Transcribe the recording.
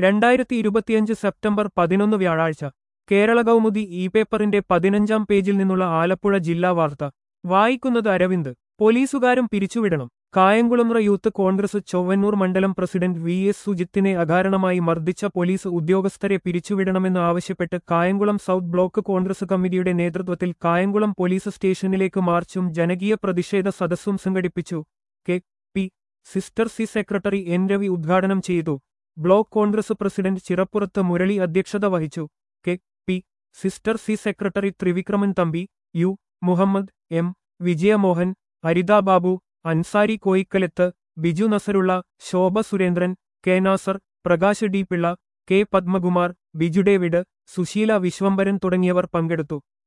രണ്ടായിരത്തി ഇരുപത്തിയഞ്ച് സെപ്റ്റംബർ പതിനൊന്ന് വ്യാഴാഴ്ച കേരള കൗമുദി ഇ പേപ്പറിന്റെ പതിനഞ്ചാം പേജിൽ നിന്നുള്ള ആലപ്പുഴ ജില്ലാ വാർത്ത വായിക്കുന്നത് അരവിന്ദ് പോലീസുകാരും പിരിച്ചുവിടണം കായംകുളമ്ര യൂത്ത് കോൺഗ്രസ് ചൊവ്വന്നൂർ മണ്ഡലം പ്രസിഡന്റ് വി എസ് സുജിത്തിനെ അകാരണമായി മർദ്ദിച്ച പോലീസ് ഉദ്യോഗസ്ഥരെ പിരിച്ചുവിടണമെന്ന് ആവശ്യപ്പെട്ട് കായംകുളം സൗത്ത് ബ്ലോക്ക് കോൺഗ്രസ് കമ്മിറ്റിയുടെ നേതൃത്വത്തിൽ കായംകുളം പോലീസ് സ്റ്റേഷനിലേക്ക് മാർച്ചും ജനകീയ പ്രതിഷേധ സദസ്സും സംഘടിപ്പിച്ചു കെ പി സിസ്റ്റർ സി സെക്രട്ടറി എൻ രവി ഉദ്ഘാടനം ചെയ്തു ബ്ലോക്ക് കോൺഗ്രസ് പ്രസിഡന്റ് ചിറപ്പുറത്ത് മുരളി അധ്യക്ഷത വഹിച്ചു കെ പി സിസ്റ്റർ C secretary Thrivikraman Thampi U Muhammad M Vijayamohan Haritha Babu Ansari Koyikkalath Biju Nazarulla Shobha Surendran K Nasar Prakash D Pillai K Padmakumar Biju David Susheela Vishwambharan തുടങ്ങിയവർ പങ്കെടുത്തു